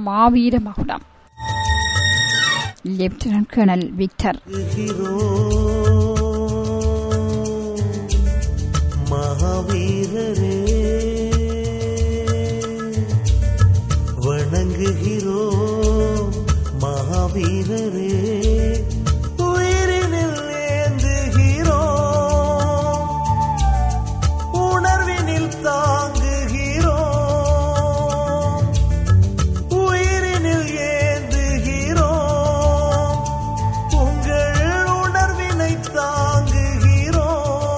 மாவீர மகுடம் lieutenant colonel Victor மகாவீரரே வணங்குகிறோ மகாவீரரே உயிரினில் ஏந்துகிறோ உணர்வினில் தாங்குகிறோ உயிரினில் ஏந்துகிறோ உங்கள் உணர்வினை தாங்குகிறோ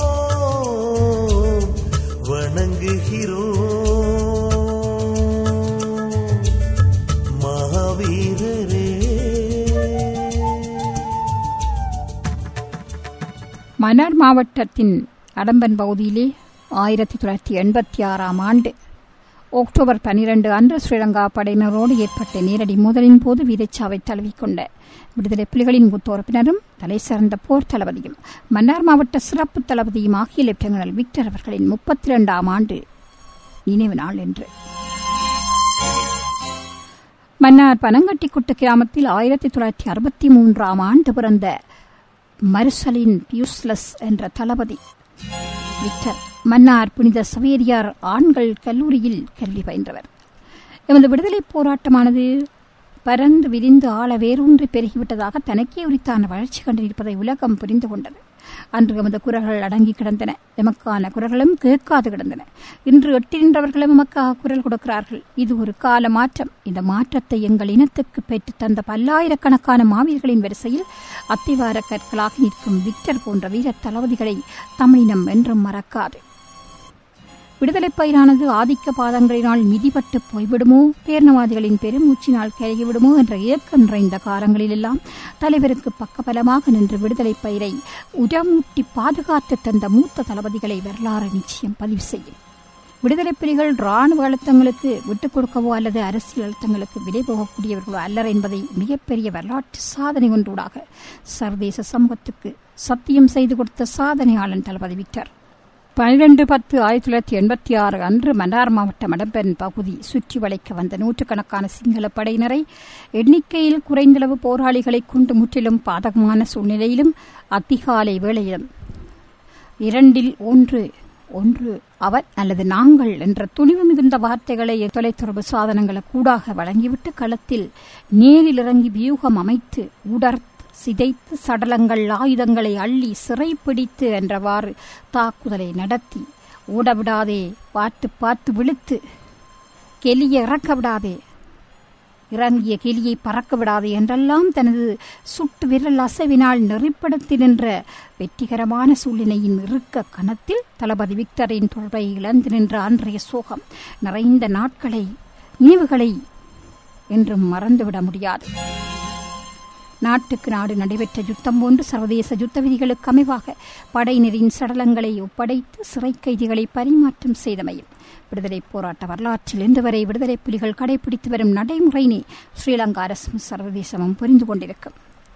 வணங்குகிறோ மகாவீரரே மன்னார் மாவட்டத்தின் அடம்பன் பகுதியிலே ஆயிரத்தி தொள்ளாயிரத்தி எண்பத்தி ஆறாம் ஆண்டு அக்டோபர் பனிரெண்டு அன்று ஸ்ரீலங்கா படையினரோடு ஏற்பட்ட நேரடி மோதலின் போது வீரச்சாவை தழுவிக்கொண்ட விடுதலை புலிகளின் மூத்த உறுப்பினரும் தலை சிறந்த போர் தளபதியும் மன்னார் மாவட்ட சிறப்பு தளபதியும் ஆகிய லெப்டினல் விக்டர் அவர்களின் முப்பத்தி இரண்டாம் ஆண்டு நினைவு நாள் என்று மன்னார் பனங்கட்டிக்குட்டு கிராமத்தில் ஆயிரத்தி தொள்ளாயிரத்தி அறுபத்தி மூன்றாம் ஆண்டு பிறந்த மருசலின் பியூஸ்லஸ் என்ற தளபதி விக்டர் மன்னார் புனித சவேரியார் ஆண்கள் கல்லூரியில் கல்வி பயின்றவர் எமது விடுதலைப் போராட்டமானது பரந்து விரிந்து ஆழ வேரூன்றி பெருகிவிட்டதாக தனக்கே உரித்தான வளர்ச்சி கண்டிருப்பதை உலகம் புரிந்து கொண்டது அன்று எமது குரல்கள் அடங்கி கிடந்தன எமக்கான குரல்களும் கேட்காது கிடந்தன இன்று எட்டின்றவர்களும் எமக்காக குரல் கொடுக்கிறார்கள் இது ஒரு கால மாற்றம் இந்த மாற்றத்தை எங்கள் இனத்துக்கு பெற்றுத் தந்த பல்லாயிரக்கணக்கான மாவீரர்களின் வரிசையில் அத்திவார கற்களாக நிற்கும் விக்டர் போன்ற வீர தளபதிகளை தமிழினம் என்றும் மறக்காது விடுதலைப் பயிரானது ஆதிக்க பாதங்களினால் மிதிபட்டு போய்விடுமோ பேரணவாதிகளின் பெருமூச்சினால் கருகிவிடுமோ என்ற ஏக்கம் நிறைந்த காலங்களிலெல்லாம் தலைவருக்கு பக்கபலமாக நின்று விடுதலைப் பயிரை உரமூட்டி பாதுகாத்து தந்த மூத்த தளபதிகளை வரலாறு நிச்சயம் பதிவு செய்யும் விடுதலைப் புலிகள் ராணுவ அழுத்தங்களுக்கு விட்டுக் கொடுக்கவோ அல்லது அரசியல் அழுத்தங்களுக்கு விலை போகக்கூடியவர்களோ அல்லர் என்பதை மிகப்பெரிய வரலாற்று சாதனை ஒன்றூடாக சர்வதேச சமூகத்துக்கு சத்தியம் செய்து கொடுத்த சாதனையாளன் தளபதி விக்டர் பனிரெண்டு பத்து ஆயிரத்தி தொள்ளாயிரத்தி எண்பத்தி ஆறு அன்று மன்னார் மாவட்டம் மடம்பெண் பகுதி சுற்றி வளைக்க வந்த நூற்றுக்கணக்கான சிங்கள படையினரை எண்ணிக்கையில் குறைந்தளவு போராளிகளை கொண்டு முற்றிலும் பாதகமான சூழ்நிலையிலும் அதிகாலை வேளையிலும் இரண்டில் ஒன்று ஒன்று அவர் அல்லது நாங்கள் என்ற துணிவு மிகுந்த வார்த்தைகளை தொலைத்தொடர்பு சாதனங்களுக்கு கூடாக வழங்கிவிட்டு களத்தில் நேரில் இறங்கி வியூகம் அமைத்து உடர்த்து சிதைத்து சடலங்கள் ஆயுதங்களை அள்ளி சிறைப்பிடித்து என்றவாறு தாக்குதலை நடத்தி ஓடவிடாதே பார்த்து பார்த்து விழுத்து கெலிய இறக்க விடாதே இறங்கிய கிளியை பறக்க விடாது என்றெல்லாம் தனது சுட்டு விரல் அசைவினால் நெறிப்படுத்தி நின்ற வெற்றிகரமான சூழ்நிலையின் இறுக்க கணத்தில் தளபதி விக்டரின் தொடர்பை இழந்து நின்ற அன்றைய சோகம் நிறைந்த நாட்களை நினைவுகளை என்றும் மறந்துவிட முடியாது நாட்டுக்கு நாடு நடைபெற்ற யுத்தம் போன்று சர்வதேச யுத்த விதிகளுக்கு அமைவாக படையினரின் சடலங்களை ஒப்படைத்து சிறை கைதிகளை பரிமாற்றம் செய்தமையும் விடுதலைப் போராட்ட வரலாற்றில் இன்று வரை விடுதலை புலிகள் கடைபிடித்து வரும் நடைமுறையினை ஸ்ரீலங்கா அரசும் சர்வதேசமும் புரிந்து கொண்டிருக்கும்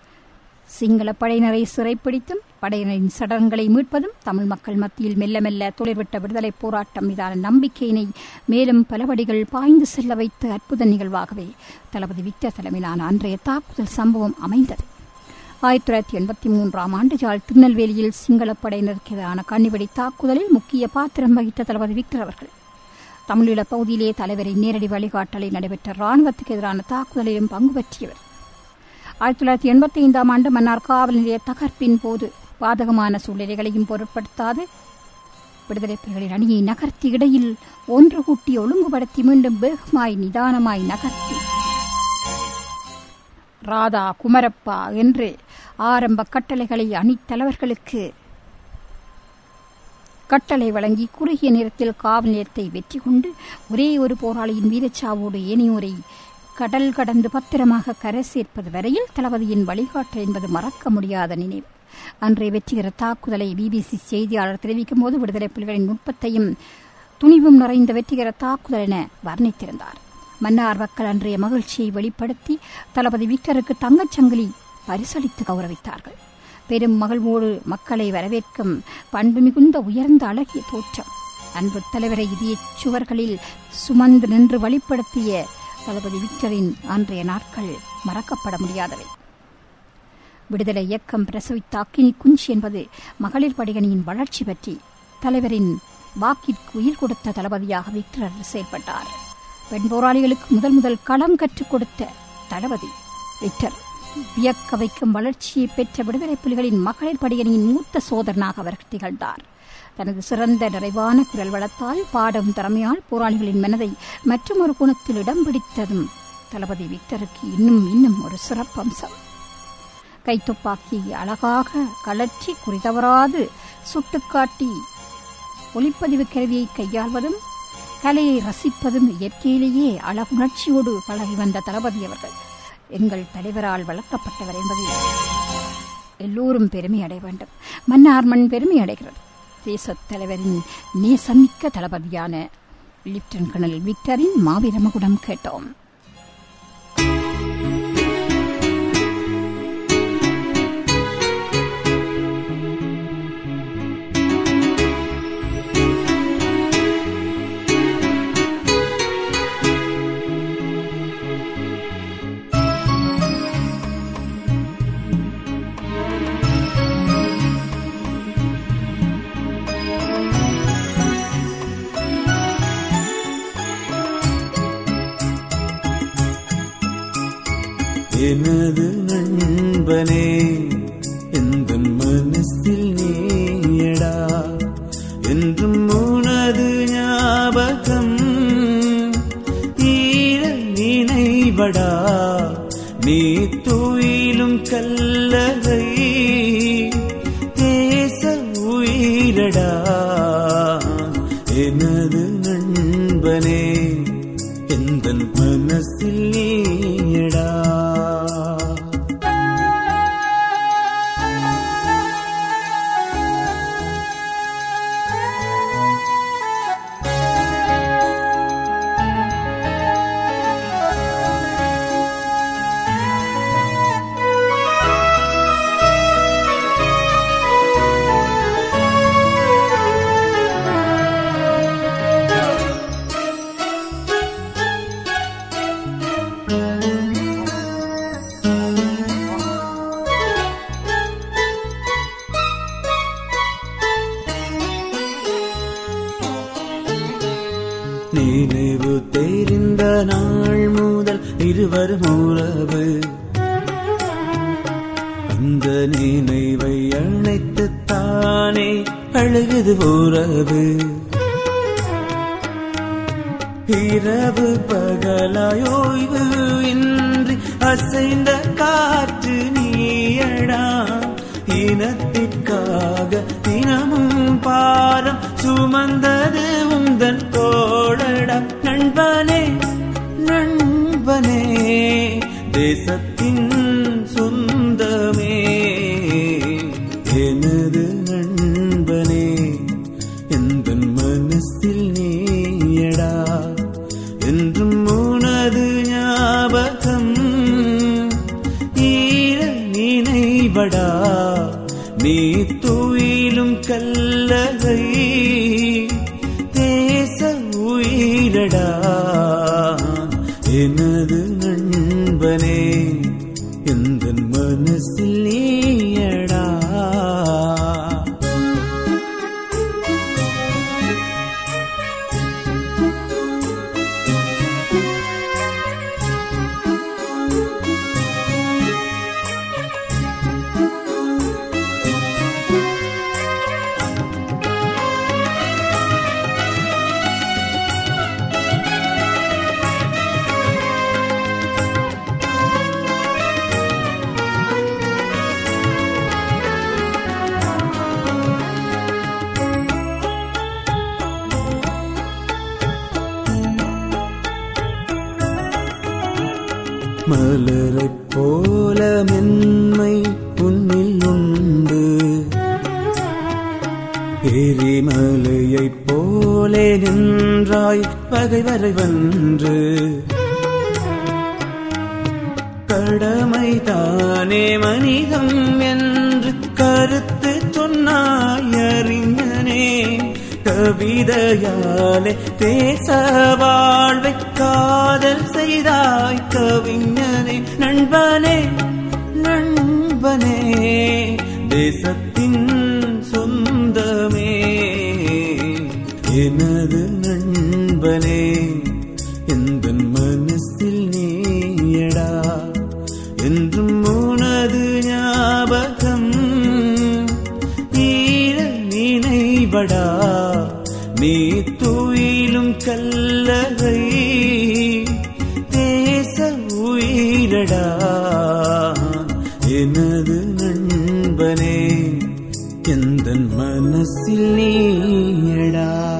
சிங்கள படையினரை சிறைப்பிடித்தும் படையினரின் சடலங்களை மீட்பதும் தமிழ் மக்கள் மத்தியில் மெல்ல மெல்ல துளிர்விட்ட விடுதலைப் போராட்டம் மீதான நம்பிக்கையினை மேலும் பலபடிகள் பாய்ந்து செல்ல வைத்த அற்புத நிகழ்வாகவே தளபதி விக்டர் தலைமையிலான அன்றைய தாக்குதல் சம்பவம் அமைந்தது ஆயிரத்தி தொள்ளாயிரத்தி எண்பத்தி மூன்றாம் ஆண்டு ஜாழ் திருநெல்வேலியில் சிங்கள படையினருக்கு எதிரான கண்ணிவெடி தாக்குதலில் முக்கிய பாத்திரம் வகித்த தளபதி விக்டர் அவர்கள் தமிழீழ பகுதியிலே தலைவரின் நேரடி வழிகாட்டலில் நடைபெற்ற ராணுவத்துக்கு எதிரான தாக்குதலிலும் பங்கு பற்றியவர் ஆயிரத்தி தொள்ளாயிரத்தி எண்பத்தி ஐந்தாம் ஆண்டு மன்னார் காவல் நிலைய தகர்ப்பின் போது பாதகமான சூழ்நிலைகளையும் பொருட்படுத்தாது விடுதலை புலிகளின் அணியை நகர்த்தி இடையில் ஒன்று கூட்டி ஒழுங்குபடுத்தி மீண்டும் வேகமாய் நிதானமாய் நகர்த்தி ராதா குமரப்பா என்று ஆரம்ப கட்டளைகளை அணித்தலைவர்களுக்கு கட்டளை வழங்கி குறுகிய நேரத்தில் காவல் நிலையத்தை வெற்றி கொண்டு ஒரே ஒரு போராளியின் வீரச்சாவோடு ஏனையோரை கடல் கடந்து பத்திரமாக கரை சேர்ப்பது வரையில் தளபதியின் வழிகாட்டல் என்பது மறக்க முடியாத நினைவு அன்றைய வெற்றிகர தாக்குதலை பிபிசி செய்தியாளர் தெரிவிக்கும் போது விடுதலை புலிகளின் நுட்பத்தையும் துணிவும் நிறைந்த வெற்றிகர தாக்குதல் என வர்ணித்திருந்தார் மன்னார் மக்கள் அன்றைய மகிழ்ச்சியை வெளிப்படுத்தி தளபதி விக்டருக்கு தங்கச்சங்கிலி பரிசளித்து கௌரவித்தார்கள் பெரும் மகிழ்வோடு மக்களை வரவேற்கும் பண்பு மிகுந்த உயர்ந்த அழகிய தோற்றம் அன்பு தலைவரை இதய சுவர்களில் சுமந்து நின்று வழிப்படுத்திய தளபதி விக்டரின் அன்றைய நாட்கள் மறக்கப்பட முடியாதவை விடுதலை இயக்கம் பிரசவித்த அக்கினி குஞ்சி என்பது மகளிர் படையணியின் வளர்ச்சி பற்றி தலைவரின் வாக்கிற்கு உயிர் கொடுத்த தளபதியாக விக்டர் செயல்பட்டார் பெண் போராளிகளுக்கு முதல் முதல் களம் கற்றுக் கொடுத்த தளபதி விக்டர் வியக்க வைக்கும் வளர்ச்சியை பெற்ற விடுதலை புலிகளின் மகளிர் படையணியின் மூத்த சோதரனாக அவர் திகழ்ந்தார் தனது சிறந்த நிறைவான குரல் வளத்தால் பாடும் திறமையால் போராளிகளின் மனதை மற்றொரு குணத்தில் இடம் பிடித்ததும் தளபதி விக்டருக்கு இன்னும் இன்னும் ஒரு சிறப்பம்சம் கைத்துப்பாக்கி அழகாக கலற்றி குறிதவறாது சுட்டுக்காட்டி ஒளிப்பதிவு கருவியை கையாள்வதும் கலையை ரசிப்பதும் இயற்கையிலேயே அழகுணர்ச்சியோடு பழகி வந்த தளபதி அவர்கள் எங்கள் தலைவரால் வளர்க்கப்பட்டவர் என்பதில் எல்லோரும் பெருமை அடைய வேண்டும் மன்னார் மண் பெருமை அடைகிறது தேசத் தலைவரின் நேசமிக்க தளபதியான லிப்டன் கர்னல் விக்டரின் மாவீரமகுடம் கேட்டோம் எனது நண்பனே எந்த மனசில் நீயடா என்றும் உனது ஞாபகம் ஈர நினைவடா நீ துயிலும் கல்லறை தேச உயிரடா எனது நண்பனே எந்த மனசில் நீயடா நினைவு தெரிந்த நாள் முதல் இருவரும் உறவு அந்த நினைவை அணைத்து தானே அழுகுது உறவு இரவு பகலாயோய்வு இன்றி அசைந்த காற்று நீயடா இனத்திற்காக தினமும் பாரம் சுமந்தது உந்தன் தோழடா நண்பனே நண்பனே தேசத்தின் சொந்தமே எனது நண்பனே எந்த மனசில் நீயடா என்றும் உனது ஞாபகம் ஈர நினைவடா நீ துயிலும் கல்லறை தேச உயிரடா எனது நண்பனே எந்த மனசில் நீயடா மலரைப் போல மென்மை உன்னில் உண்டு எரிமலையைப் போலே நின்றாய் பகைவரை வென்று கடமை தானே மனிதம் என்று கருத்து சொன்னாய் அறிஞனே கவிதையாலே தேச வாழ்வை காதல் செய்தாய் கவிஞனே நண்பனே நண்பனே தேசத்தின் சொந்தமே எனது நண்பனே எந்த மனசில் நீயடா என்றும் உனது ஞாபகம் ஈர நினைவடா நீ துயிலும் கல்லறை தேச உயிரடா எனது நண்பனே எந்த மனசில் நீயடா